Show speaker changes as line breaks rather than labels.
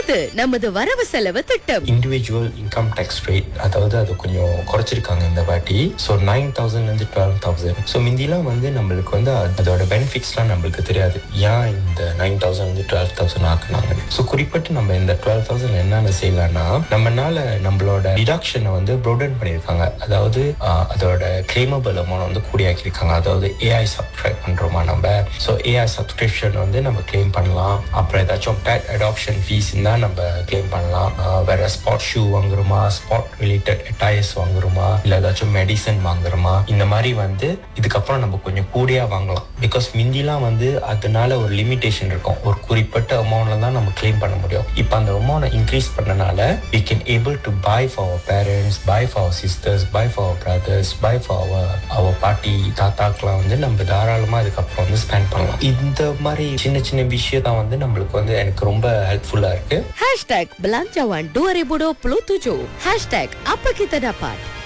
இப்போது நமது வரவு செலவு திட்டம்
இண்டிவிஜுவல் இன்கம் டேக்ஸ் ரேட் அதாவது அது கொஞ்சம் குறைச்சிருக்காங்க இந்த வாட்டி ஸோ நைன் தௌசண்ட்லேருந்து டுவெல் தௌசண்ட் ஸோ மிந்திலாம் வந்து நம்மளுக்கு வந்து அது- அதோட பெனிஃபிட்ஸ்லாம் நம்மளுக்கு தெரியாது ஏன் இந்த நைன் தௌசண்ட் வந்து டுவெல் தௌசண்ட் ஆக்குனாங்கன்னு ஸோ குறிப்பிட்டு நம்ம இந்த டுவெல் தௌசண்ட் என்னென்ன செய்யலாம்னா நம்மனால நம்மளோட டிடக்ஷனை வந்து ப்ரோடன் பண்ணியிருக்காங்க அதாவது ஆஹ், அதோட கிளைமபிள் அமௌண்ட் வந்து கூடியாக்கியிருக்காங்க அதாவது ஏஐ சப்ஸ்கிரைப் பண்ணுறோமா நம்ம ஸோ ஏஐ சப்ஸ்கிரிப்ஷன் வந்து நம்ம கிளைம் பண்ணலாம் அப்புறம் ஏதாச்சும் பேட் அடாப்ஷன் ஃபீஸ் இருந்தால் நம்ம கிளைம் பண்ணலாம் ஆஹ், வேற ஸ்பாட் ஷூ வாங்குறோமா ஸ்பாட் ரிலேட்டட் டயர்ஸ் வாங்குறோமா இல்லை ஏதாச்சும் மெடிசன் வாங்குறோமா இந்த மாதிரி வந்து இதுக்கப்புறம் நம்ம கொஞ்சம் கூடியா வாங்கலாம் பிகாஸ் மிந்திலாம் வந்து அதனால ஒரு லிமிடேஷன் இருக்கும் ஒரு குறிப்பிட்ட அமௌண்ட்ல தான் நம்ம கிளைம் பண்ண முடியும் இப்போ அந்த அமௌண்ட் இன்க்ரீஸ் பண்ணனால we can able to buy for our parents buy for our sisters buy for our brothers buy for our our பாட்டி தாத்தாக்கெல்லாம் வந்து நம்ம தாராளமா இதுக்கப்புறம் வந்து ஸ்பெண்ட் பண்ணலாம் இந்த மாதிரி சின்ன சின்ன விஷயம் தான் வந்து நம்மளுக்கு வந்து எனக்கு ரொம்ப ஹெல்ப்ஃபுல்லா இருக்கு
Hashtag Belanjawan 2027 Hashtag Apa Kita Dapat